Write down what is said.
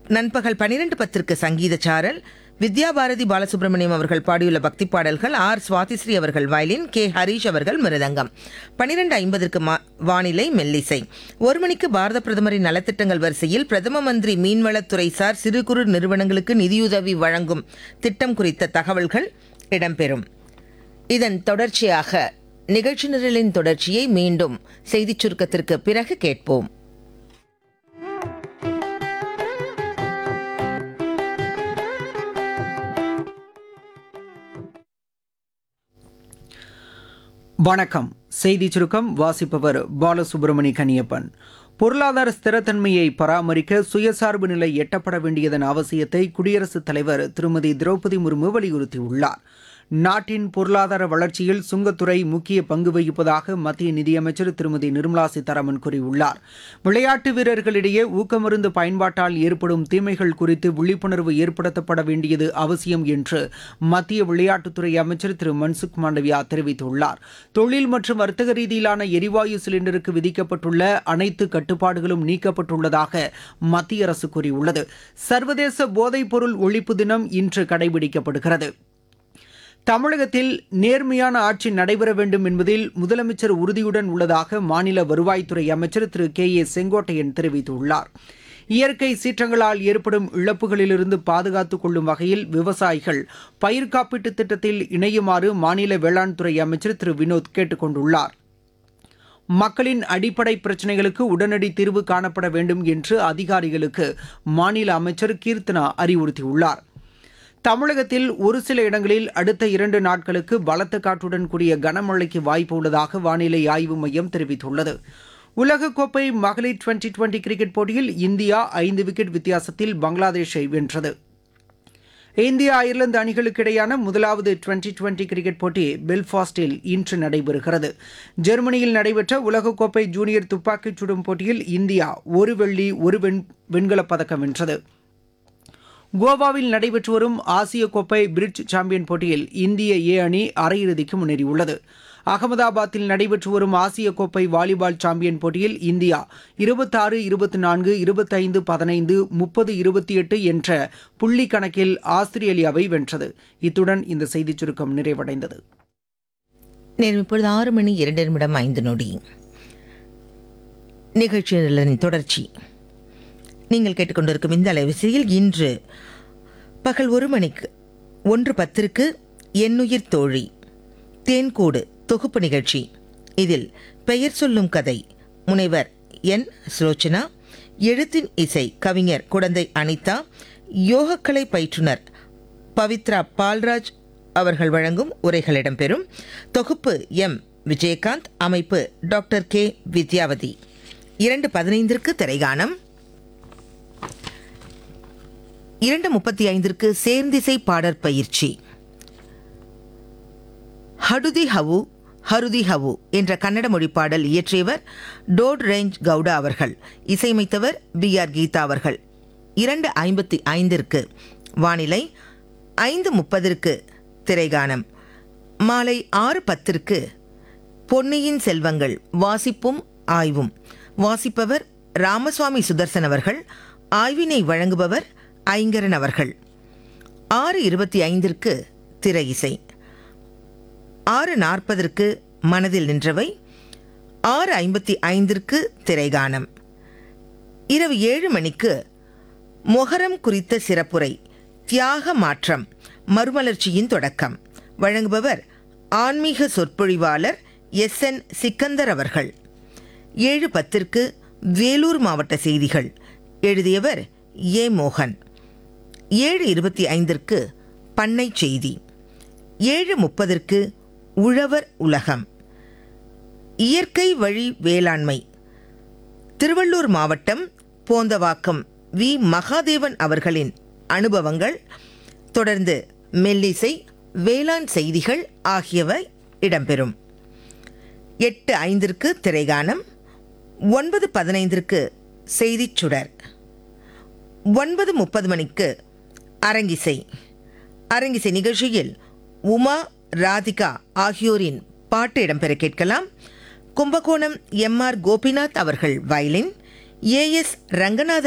நண்பகல் பனிரெண்டு பத்திற்கு சங்கீத சாரல் வித்யா பாரதி பாலசுப்ரமணியம் அவர்கள் பாடியுள்ள பக்தி பாடல்கள் ஆர் சுவாதிஸ்ரீ அவர்கள் வயலின் கே ஹரீஷ் அவர்கள் மிருதங்கம் பனிரெண்டு ஐம்பதற்கு மா- வானிலை மெல்லிசை ஒரு மணிக்கு பாரத பிரதமரின் நலத்திட்டங்கள் வரிசையில் பிரதம மந்திரி மீன்வளத்துறை சார் சிறு குறு நிறுவனங்களுக்கு நிதியுதவி வழங்கும் திட்டம் குறித்த தகவல்கள் இடம்பெறும் இதன் தொடர்ச்சியாக நிகழ்ச்சி நிரலின் தொடர்ச்சியை மீண்டும் செய்திச் சுருக்கத்திற்கு பிறகு கேட்போம் வணக்கம் செய்தி சுருக்கம் வாசிப்பவர் பாலசுப்ரமணி கனியப்பன் பொருளாதார ஸ்திரத்தன்மையை பராமரிக்க சுயசார்பு நிலை எட்டப்பட வேண்டியதன் அவசியத்தை குடியரசுத் தலைவர் திருமதி திரௌபதி முர்மு வலியுறுத்தியுள்ளார் நாட்டின் பொருளாதார வளர்ச்சியில் சுங்கத்துறை முக்கிய பங்கு வகிப்பதாக மத்திய நிதியமைச்சர் திருமதி நிர்மலா சீதாராமன் கூறியுள்ளார் விளையாட்டு வீரர்களிடையே ஊக்கமருந்து பயன்பாட்டால் ஏற்படும் தீமைகள் குறித்து விழிப்புணர்வு ஏற்படுத்தப்பட வேண்டியது அவசியம் என்று மத்திய விளையாட்டுத்துறை அமைச்சர் திரு மன்சுக் மாண்டவியா தெரிவித்துள்ளார் தொழில் மற்றும் வர்த்தக ரீதியிலான எரிவாயு சிலிண்டருக்கு விதிக்கப்பட்டுள்ள அனைத்து கட்டுப்பாடுகளும் நீக்கப்பட்டுள்ளதாக மத்திய அரசு கூறியுள்ளது சர்வதேச போதைப்பொருள் ஒழிப்பு தினம் இன்று கடைபிடிக்கப்படுகிறது தமிழகத்தில் நேர்மையான ஆட்சி நடைபெற வேண்டும் என்பதில் முதலமைச்சர் உறுதியுடன் உள்ளதாக மாநில வருவாய்த்துறை அமைச்சர் திரு கே ஏ செங்கோட்டையன் தெரிவித்துள்ளார் இயற்கை சீற்றங்களால் ஏற்படும் இழப்புகளிலிருந்து பாதுகாத்துக் கொள்ளும் வகையில் விவசாயிகள் பயிர் காப்பீட்டுத் திட்டத்தில் இணையுமாறு மாநில வேளாண் துறை அமைச்சர் திரு வினோத் கேட்டுக் கொண்டுள்ளார் மக்களின் அடிப்படை பிரச்சினைகளுக்கு உடனடி தீர்வு காணப்பட வேண்டும் என்று அதிகாரிகளுக்கு மாநில அமைச்சர் கீர்த்தனா அறிவுறுத்தியுள்ளார் தமிழகத்தில் ஒரு சில இடங்களில் அடுத்த இரண்டு நாட்களுக்கு பலத்த காற்றுடன் கூடிய கனமழைக்கு வாய்ப்பு உள்ளதாக வானிலை ஆய்வு மையம் தெரிவித்துள்ளது உலகக்கோப்பை மகளிர் டுவெண்டி டுவெண்டி கிரிக்கெட் போட்டியில் இந்தியா ஐந்து விக்கெட் வித்தியாசத்தில் பங்களாதேஷை வென்றது இந்தியா அயர்லாந்து அணிகளுக்கு இடையான முதலாவது டுவெண்டி டுவெண்டி கிரிக்கெட் போட்டி பெல்ஃபாஸ்டில் இன்று நடைபெறுகிறது ஜெர்மனியில் நடைபெற்ற உலகக்கோப்பை ஜூனியர் துப்பாக்கிச் சுடும் போட்டியில் இந்தியா ஒரு வெள்ளி ஒரு வெண் வெண்கலப் பதக்கம் வென்றது கோவாவில் நடைபெற்று வரும் ஆசிய கோப்பை பிரிட்ஜ் சாம்பியன் போட்டியில் இந்திய ஏ அணி அரையிறுதிக்கு முன்னேறியுள்ளது அகமதாபாத்தில் நடைபெற்று வரும் ஆசிய கோப்பை வாலிபால் சாம்பியன் போட்டியில் இந்தியா இருபத்தாறு இருபத்தி நான்கு இருபத்தைந்து பதினைந்து முப்பது இருபத்தி எட்டு என்ற புள்ளி கணக்கில் ஆஸ்திரேலியாவை வென்றது இத்துடன் இந்த செய்திச் சுருக்கம் நிறைவடைந்தது நேரம் இப்பொழுது ஆறு மணி இரண்டு நிமிடம் ஐந்து நொடி நிகழ்ச்சி நிரலின் தொடர்ச்சி நீங்கள் கேட்டுக்கொண்டிருக்கும் இந்த அலைவரிசையில் இன்று பகல் ஒரு மணிக்கு ஒன்று பத்திற்கு எண்ணுயிர் தோழி தேன்கூடு தொகுப்பு நிகழ்ச்சி இதில் பெயர் சொல்லும் கதை முனைவர் என் சுலோச்சனா எழுத்தின் இசை கவிஞர் குடந்தை அனிதா யோகக்கலை பயிற்றுனர் பவித்ரா பால்ராஜ் அவர்கள் வழங்கும் உரைகள் இடம்பெறும் தொகுப்பு எம் விஜயகாந்த் அமைப்பு டாக்டர் கே வித்யாவதி இரண்டு பதினைந்திற்கு திரைகானம் இரண்டு முப்பத்தி ஐந்திற்கு சேர்ந்திசை பாடற் பயிற்சி ஹடுதி ஹவு ஹருதி ஹவு என்ற கன்னட மொழி பாடல் இயற்றியவர் டோட் ரேஞ்ச் கவுடா அவர்கள் இசையமைத்தவர் பி ஆர் கீதா அவர்கள் இரண்டு ஐம்பத்தி ஐந்திற்கு வானிலை ஐந்து முப்பதற்கு திரைகானம் மாலை ஆறு பத்திற்கு பொன்னியின் செல்வங்கள் வாசிப்பும் ஆய்வும் வாசிப்பவர் ராமசுவாமி சுதர்சன் அவர்கள் ஆய்வினை வழங்குபவர் ஐங்கரன் அவர்கள் ஆறு இருபத்தி ஐந்திற்கு திரை இசை ஆறு நாற்பதற்கு மனதில் நின்றவை ஆறு ஐம்பத்தி ஐந்திற்கு திரைகானம் இரவு ஏழு மணிக்கு மொஹரம் குறித்த சிறப்புரை தியாக மாற்றம் மறுமலர்ச்சியின் தொடக்கம் வழங்குபவர் ஆன்மீக சொற்பொழிவாளர் எஸ் என் சிக்கந்தர் அவர்கள் ஏழு பத்திற்கு வேலூர் மாவட்ட செய்திகள் எழுதியவர் ஏ மோகன் ஏழு இருபத்தி ஐந்திற்கு பண்ணை செய்தி ஏழு முப்பதற்கு உழவர் உலகம் இயற்கை வழி வேளாண்மை திருவள்ளூர் மாவட்டம் போந்தவாக்கம் வி மகாதேவன் அவர்களின் அனுபவங்கள் தொடர்ந்து மெல்லிசை வேளாண் செய்திகள் ஆகியவை இடம்பெறும் எட்டு ஐந்திற்கு திரைகானம் ஒன்பது பதினைந்திற்கு செய்திச் சுடர் ஒன்பது முப்பது மணிக்கு அரங்கிசை அரங்கிசை நிகழ்ச்சியில் உமா ராதிகா ஆகியோரின் பாட்டு இடம்பெற கேட்கலாம் கும்பகோணம் எம் ஆர் கோபிநாத் அவர்கள் வயலின் ஏ எஸ் ரங்கநாதன்